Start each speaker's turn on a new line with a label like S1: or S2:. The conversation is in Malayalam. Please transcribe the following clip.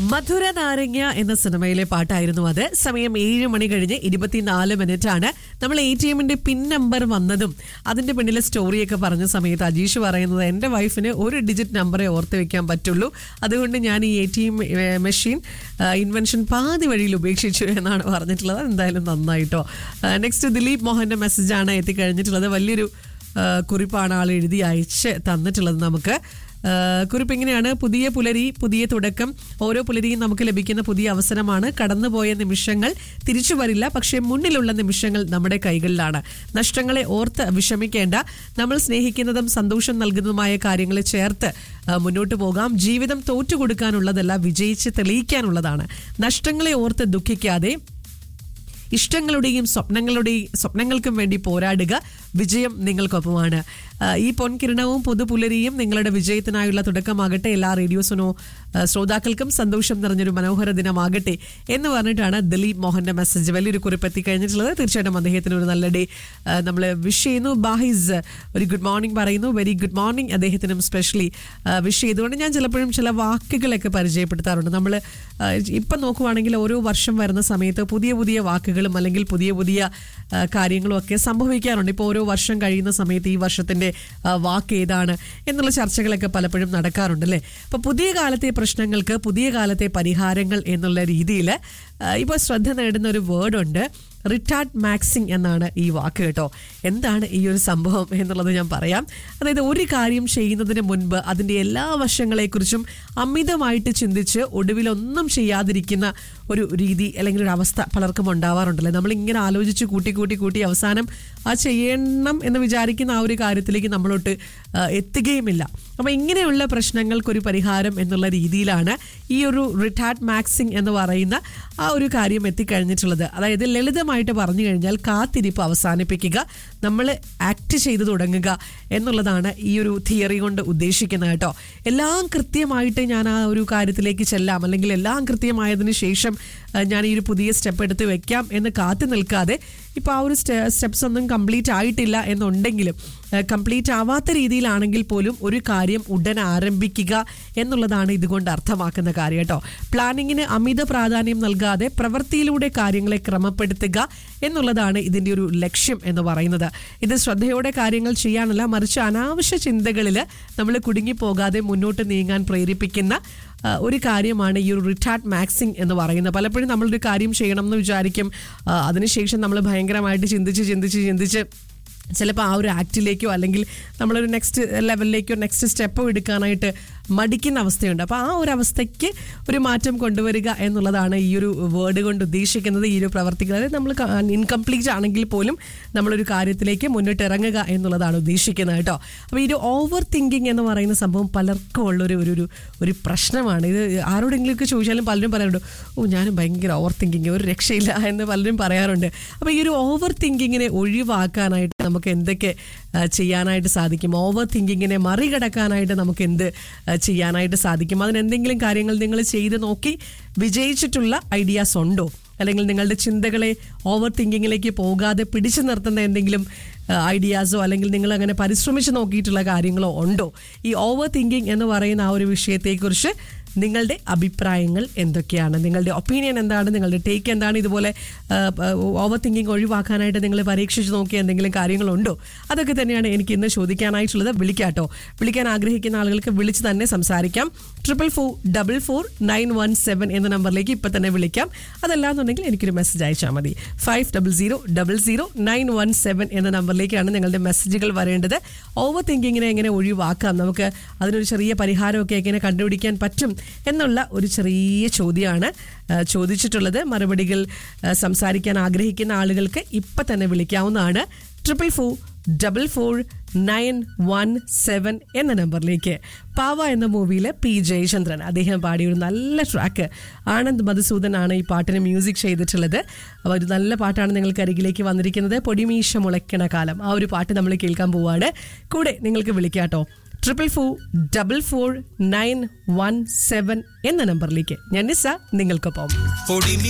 S1: മധുര നാരങ്ങ എന്ന സിനിമയിലെ പാട്ടായിരുന്നു അത് സമയം ഏഴ് മണി കഴിഞ്ഞ് ഇരുപത്തിനാല് മിനിറ്റ് ആണ് നമ്മൾ എ ടി എമ്മിന്റെ പിൻ നമ്പർ വന്നതും അതിന്റെ പിന്നിലെ സ്റ്റോറിയൊക്കെ പറഞ്ഞ സമയത്ത് അജീഷ് പറയുന്നത് എൻ്റെ വൈഫിന് ഒരു ഡിജിറ്റ് നമ്പറേ ഓർത്ത് വെക്കാൻ പറ്റുള്ളൂ അതുകൊണ്ട് ഞാൻ ഈ A T M machine invention പാതി വഴിയിൽ ഉപേക്ഷിച്ചു എന്നാണ് പറഞ്ഞിട്ടുള്ളത് എന്തായാലും നന്നായിട്ടോ നെക്സ്റ്റ് ദിലീപ് മോഹന്റെ മെസ്സേജാണ് എത്തിക്കഴിഞ്ഞിട്ടുള്ളത് വലിയൊരു ആ, കുറിപ്പാണ് ആൾ എഴുതി അയച്ച് തന്നിട്ടുള്ളത് നമുക്ക് ആ, കുറിപ്പ് ഇങ്ങനെയാണ് പുതിയ പുലരി പുതിയ തുടക്കം ഓരോ പുലരിയും നമുക്ക് ലഭിക്കുന്ന പുതിയ അവസരമാണ് കടന്നുപോയ നിമിഷങ്ങൾ തിരിച്ചു വരില്ല പക്ഷേ മുന്നിലുള്ള നിമിഷങ്ങൾ നമ്മുടെ കൈകളിലാണ് നഷ്ടങ്ങളെ ഓർത്ത് വിഷമിക്കേണ്ട നമ്മൾ സ്നേഹിക്കുന്നതും സന്തോഷം നൽകുന്നതുമായ കാര്യങ്ങളെ ചേർത്ത് ആ, മുന്നോട്ട് പോകാം ജീവിതം തോറ്റു കൊടുക്കാനുള്ളതല്ല വിജയിച്ച് തെളിയിക്കാനുള്ളതാണ് നഷ്ടങ്ങളെ ഓർത്ത് ദുഃഖിക്കാതെ ഇഷ്ടങ്ങളുടെയും സ്വപ്നങ്ങളുടെയും സ്വപ്നങ്ങൾക്കും വേണ്ടി പോരാടുക വിജയം നിങ്ങൾക്കൊപ്പമാണ് ആ, ഈ പൊൻകിരണവും പുതുപുലരിയും നിങ്ങളുടെ വിജയത്തിനായുള്ള തുടക്കമാകട്ടെ എല്ലാ റേഡിയോസിനോ ആ, ശ്രോതാക്കൾക്കും സന്തോഷം നിറഞ്ഞൊരു മനോഹര ദിനമാകട്ടെ എന്ന് പറഞ്ഞിട്ടാണ് ദിലീപ് മോഹന്റെ മെസ്സേജ് വലിയൊരു കുറിപ്പ് എത്തിക്കഴിഞ്ഞിട്ടുള്ളത് തീർച്ചയായിട്ടും അദ്ദേഹത്തിന് ഒരു നല്ല ഡേ നമ്മൾ വിഷ് ചെയ്യുന്നു ബാഹിസ് ഒരു ഗുഡ് മോർണിംഗ് പറയുന്നു വെരി ഗുഡ് മോർണിംഗ് അദ്ദേഹത്തിനും സ്പെഷ്യലി വിഷ് ചെയ്തുകൊണ്ട് ഞാൻ ചിലപ്പോഴും ചില വാക്കുകളൊക്കെ പരിചയപ്പെടുത്താറുണ്ട് നമ്മൾ ഇപ്പം നോക്കുവാണെങ്കിൽ ഓരോ വർഷം വരുന്ന സമയത്ത് പുതിയ പുതിയ വാക്കുകളും അല്ലെങ്കിൽ പുതിയ പുതിയ ആ, കാര്യങ്ങളും ഒക്കെ സംഭവിക്കാറുണ്ട് ഇപ്പോൾ ഓരോ വർഷം കഴിയുന്ന സമയത്ത് ഈ വർഷത്തിന്റെ ആ, വാക്ക് ഏതാണ് എന്നുള്ള ചർച്ചകളൊക്കെ പലപ്പോഴും നടക്കാറുണ്ട് അല്ലേ അപ്പോൾ പുതിയ കാലത്തെ പ്രശ്നങ്ങൾക്ക് പുതിയ കാലത്തെ പരിഹാരങ്ങൾ എന്നുള്ള രീതിയിൽ ഇപ്പോൾ ശ്രദ്ധ നേടുന്ന ഒരു വേർഡ് ഉണ്ട് റിട്ടാർഡ് മാക്സിങ് എന്നാണ് ഈ വാക്ക് കേട്ടോ എന്താണ് ഈ ഒരു സംഭവം എന്നുള്ളത് ഞാൻ പറയാം അതായത് ഒരു കാര്യം ചെയ്യുന്നതിന് മുൻപ് അതിൻ്റെ എല്ലാ വശങ്ങളെക്കുറിച്ചും അമിതമായിട്ട് ചിന്തിച്ച് ഒടുവിലൊന്നും ചെയ്യാതിരിക്കുന്ന ഒരു രീതി അല്ലെങ്കിൽ ഒരു അവസ്ഥ പലർക്കും ഉണ്ടാവാറുണ്ടല്ലേ നമ്മളിങ്ങനെ ആലോചിച്ച് കൂട്ടി കൂട്ടി കൂട്ടി അവസാനം ആ ചെയ്യണം എന്ന് വിചാരിക്കുന്ന ആ ഒരു കാര്യത്തിലേക്ക് നമ്മളോട്ട് ആ, എത്തുകയുമില്ല അപ്പം ഇങ്ങനെയുള്ള പ്രശ്നങ്ങൾക്കൊരു പരിഹാരം എന്നുള്ള രീതിയിലാണ് ഈ ഒരു റിട്ടാർഡ് മാക്സിങ് എന്ന് പറയുന്ന ആ ഒരു കാര്യം എത്തിക്കഴിഞ്ഞിട്ടുള്ളത് അതായത് ലളിതമായിട്ട് പറഞ്ഞു കഴിഞ്ഞാൽ കാത്തിരിപ്പ് അവസാനിപ്പിക്കുക നമ്മൾ ആക്ട് ചെയ്ത് തുടങ്ങുക എന്നുള്ളതാണ് ഈ ഒരു തിയറി കൊണ്ട് ഉദ്ദേശിക്കുന്നത് കേട്ടോ എല്ലാം കൃത്യമായിട്ട് ഞാൻ ആ ഒരു കാര്യത്തിലേക്ക് ചെല്ലാം അല്ലെങ്കിൽ എല്ലാം കൃത്യമായതിനു ശേഷം ആ, ഞാൻ ഈ ഒരു പുതിയ സ്റ്റെപ്പ് എടുത്ത് വെക്കാം എന്ന് കാത്തു നിൽക്കാതെ ഇപ്പോൾ ആ ഒരു സ്റ്റെപ്സ് ഒന്നും കംപ്ലീറ്റ് ആയിട്ടില്ല എന്നുണ്ടെങ്കിലും കംപ്ലീറ്റ് ആവാത്ത രീതിയിലാണെങ്കിൽ പോലും ഒരു കാര്യം ഉടൻ ആരംഭിക്കുക എന്നുള്ളതാണ് ഇതുകൊണ്ട് അർത്ഥമാക്കുന്ന കാര്യം കേട്ടോ പ്ലാനിങ്ങിന് അമിത പ്രാധാന്യം നൽകാതെ പ്രവൃത്തിയിലൂടെ കാര്യങ്ങളെ ക്രമപ്പെടുത്തുക എന്നുള്ളതാണ് ഇതിൻ്റെ ഒരു ലക്ഷ്യം എന്ന് പറയുന്നത് ഇത് ശ്രദ്ധയോടെ കാര്യങ്ങൾ ചെയ്യാനല്ല മറിച്ച് അനാവശ്യ ചിന്തകളിൽ നമ്മൾ കുടുങ്ങിപ്പോകാതെ മുന്നോട്ട് നീങ്ങാൻ പ്രേരിപ്പിക്കുന്ന ആ, ഒരു കാര്യമാണ് ഈ ഒരു റിട്ടാർഡ് മാക്സിങ് എന്ന് പറയുന്നത് പലപ്പോഴും നമ്മളൊരു കാര്യം ചെയ്യണം എന്ന് വിചാരിക്കും ആ, അതിനുശേഷം നമ്മൾ ഭയങ്കരമായിട്ട് ചിന്തിച്ച് ചിന്തിച്ച് ചിന്തിച്ച് ചിലപ്പോൾ ആ ഒരു ആക്റ്റിലേക്കോ അല്ലെങ്കിൽ നമ്മളൊരു നെക്സ്റ്റ് ലെവലിലേക്കോ നെക്സ്റ്റ് സ്റ്റെപ്പോ എടുക്കാനായിട്ട് മടിക്കുന്ന അവസ്ഥയുണ്ട് അപ്പോൾ ആ ഒരു അവസ്ഥയ്ക്ക് ഒരു മാറ്റം കൊണ്ടുവരിക എന്നുള്ളതാണ് ഈ ഒരു വേർഡ് കൊണ്ട് ഉദ്ദേശിക്കുന്നത് ഈ ഒരു പ്രവർത്തികൾ അതായത് നമ്മൾ ഇൻകംപ്ലീറ്റ് ആണെങ്കിൽ പോലും നമ്മളൊരു കാര്യത്തിലേക്ക് മുന്നിട്ട് ഇറങ്ങുക എന്നുള്ളതാണ് ഉദ്ദേശിക്കുന്നത് കേട്ടോ അപ്പോൾ ഈ ഒരു ഓവർ തിങ്കിങ് എന്ന് പറയുന്ന സംഭവം പലർക്കും ഉള്ളൊരു ഒരു ഒരു ഒരു പ്രശ്നമാണ് ഇത് ആരോടെങ്കിലുമൊക്കെ ചോദിച്ചാലും പലരും പറയാറുണ്ട് ഓ ഞാനും ഭയങ്കര ഓവർ തിങ്കിങ് ഒരു രക്ഷയില്ല എന്ന് പലരും പറയാറുണ്ട് അപ്പോൾ ഈ ഒരു ഓവർ തിങ്കിങ്ങിനെ ഒഴിവാക്കാനായിട്ട് നമുക്ക് എന്തൊക്കെ ആ, ചെയ്യാനായിട്ട് സാധിക്കും ഓവർ തിങ്കിങ്ങിനെ മറികടക്കാനായിട്ട് നമുക്ക് എന്ത് ആ, ചെയ്യാനായിട്ട് സാധിക്കും അതിന് എന്തെങ്കിലും കാര്യങ്ങൾ നിങ്ങൾ ചെയ്ത് നോക്കി വിജയിച്ചിട്ടുള്ള ഐഡിയാസ് ഉണ്ടോ അല്ലെങ്കിൽ നിങ്ങളുടെ ചിന്തകളെ ഓവർ തിങ്കിങ്ങിലേക്ക് പോകാതെ പിടിച്ചു നിർത്തുന്ന എന്തെങ്കിലും ഐഡിയാസോ അല്ലെങ്കിൽ നിങ്ങൾ അങ്ങനെ പരിശ്രമിച്ച് നോക്കിയിട്ടുള്ള കാര്യങ്ങളോ ഉണ്ടോ ഈ ഓവർ തിങ്കിങ് എന്ന് പറയുന്ന ആ ഒരു വിഷയത്തെക്കുറിച്ച് നിങ്ങളുടെ അഭിപ്രായങ്ങൾ എന്തൊക്കെയാണ് നിങ്ങളുടെ ഒപ്പീനിയൻ എന്താണ് നിങ്ങളുടെ ടേക്ക് എന്താണ് ഇതുപോലെ ഓവർ തിങ്കിങ് ഒഴിവാക്കാനായിട്ട് നിങ്ങൾ പരീക്ഷിച്ച് നോക്കിയ എന്തെങ്കിലും കാര്യങ്ങളുണ്ടോ അതൊക്കെ തന്നെയാണ് എനിക്ക് ഇന്ന് ചോദിക്കാനായിട്ടുള്ളത് വിളിക്കാട്ടോ വിളിക്കാൻ ആഗ്രഹിക്കുന്ന ആളുകൾക്ക് വിളിച്ച് തന്നെ സംസാരിക്കാം triple four double four nine one seven എന്ന നമ്പറിലേക്ക് ഇപ്പം തന്നെ വിളിക്കാം അതല്ലാന്നുണ്ടെങ്കിൽ എനിക്കൊരു മെസ്സേജ് അയച്ചാൽ മതി five double zero double zero nine one seven എന്ന നമ്പറിലേക്കാണ് നിങ്ങളുടെ മെസ്സേജുകൾ വരേണ്ടത് ഓവർ തിങ്കിങ്ങിനെ എങ്ങനെ ഒഴിവാക്കാം നമുക്ക് അതിനൊരു ചെറിയ പരിഹാരമൊക്കെ എങ്ങനെ കണ്ടുപിടിക്കാൻ പറ്റും എന്നുള്ള ഒരു ചെറിയ ചോദ്യമാണ് ആ, ചോദിച്ചിട്ടുള്ളത് മറുപടികൾ ആ, സംസാരിക്കാൻ ആഗ്രഹിക്കുന്ന ആളുകൾക്ക് ഇപ്പം തന്നെ വിളിക്കാവുന്നതാണ് triple four double four nine one seven എന്ന നമ്പറിലേക്ക് പാവ എന്ന മൂവിയിലെ പി ജയചന്ദ്രൻ അദ്ദേഹം പാടിയ ഒരു നല്ല ട്രാക്ക് ആനന്ദ് മധുസൂദൻ ആണ് ഈ പാട്ടിന് മ്യൂസിക് ചെയ്തിട്ടുള്ളത് അപ്പോൾ ഒരു നല്ല പാട്ടാണ് നിങ്ങൾക്ക് അരികിലേക്ക് വന്നിരിക്കുന്നത് പൊടിമീശ മുളയ്ക്കണ കാലം ആ ഒരു പാട്ട് നമ്മൾ കേൾക്കാൻ പോവാണ് കൂടെ നിങ്ങൾക്ക് വിളിക്കാട്ടോ triple four double four nine one seven എന്ന നമ്പറിലേക്ക് ഞാൻ നിസ നിങ്ങൾക്കൊപ്പം
S2: പൊടിമി